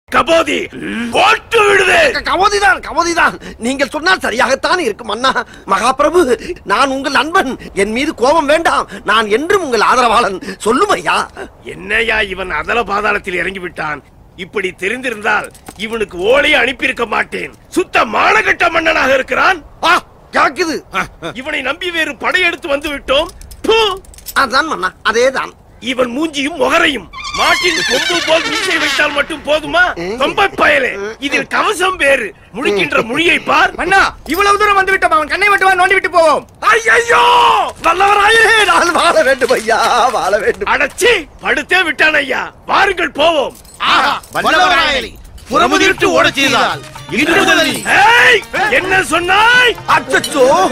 கபோதி போட்டு விடுவேன் க- கவோதிதான் கவோதிதான் நீங்கள் சொன்னால் சரியாகத்தான் இருக்கும் அண்ணா மகாபிரபு நான் உங்கள் நண்பன் என் மீது கோபம் வேண்டாம் நான் என்றும் உங்கள் ஆதரவாளன் சொல்லும் ஐயா என்னையா இவன் அதல பாதாளத்தில் இறங்கி விட்டான் இப்படி தெரிந்திருந்தால் இவனுக்கு ஓலையை அனுப்பியிருக்க மாட்டேன் சுத்த மானகட்ட மன்னனாக இருக்கிறான் ஆ கேக்குது இவனை நம்பி வேறு படையெடுத்து வந்து விட்டோம் ப்பு! அதான் மன்னா அதேதான் இவன் மூஞ்சியும் முகரையும் மாட்டின் கொம்பு போல் மீசை வைத்தால் மட்டும் போதுமா ரொம்ப பயலே இதில் கவசம் வேறு முடிக்கின்ற மொழியை பார் மன்னா இவ்வளவு தூரம் வந்து விட்டோம் அவன் கண்ணை மட்டும் நோண்டி விட்டு போவோம் ஐயோ வல்லவராயே நான் வாழ வேண்டும் ஐயா வாழ வேண்டும் அடச்சி படுத்தே விட்டான் ஐயா வாருங்கள் போவோம் வல்லவராயலி புறமுதிர்த்து ஓடச் செய்தால் இன்று முதல் ஏய், என்ன சொன்னாய் அச்சோ